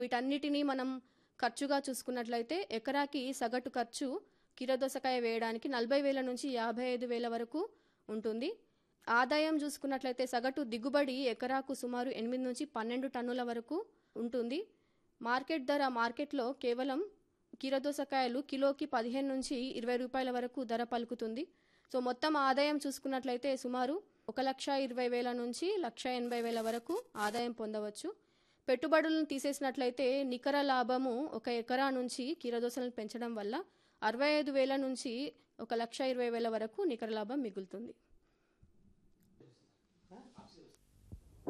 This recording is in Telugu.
వీటన్నిటినీ మనం ఖర్చుగా చూసుకున్నట్లయితే ఎకరాకి సగటు ఖర్చు కీరదోసకాయ వేయడానికి నలభై వేల నుంచి యాభై ఐదు వేల వరకు ఉంటుంది ఆదాయం చూసుకున్నట్లయితే సగటు దిగుబడి ఎకరాకు సుమారు ఎనిమిది నుంచి పన్నెండు టన్నుల వరకు ఉంటుంది మార్కెట్ ధర మార్కెట్లో కేవలం కీరదోసకాయలు కిలోకి పదిహేను నుంచి ఇరవై రూపాయల వరకు ధర పలుకుతుంది సో మొత్తం ఆదాయం చూసుకున్నట్లయితే సుమారు ఒక లక్ష ఇరవై వేల నుంచి లక్ష ఎనభై వేల వరకు ఆదాయం పొందవచ్చు పెట్టుబడులను తీసేసినట్లయితే నికర లాభము ఒక ఎకరా నుంచి కీరదోసలను పెంచడం వల్ల అరవై ఐదు వేల నుంచి ఒక లక్ష ఇరవై వేల వరకు నికర లాభం మిగులుతుంది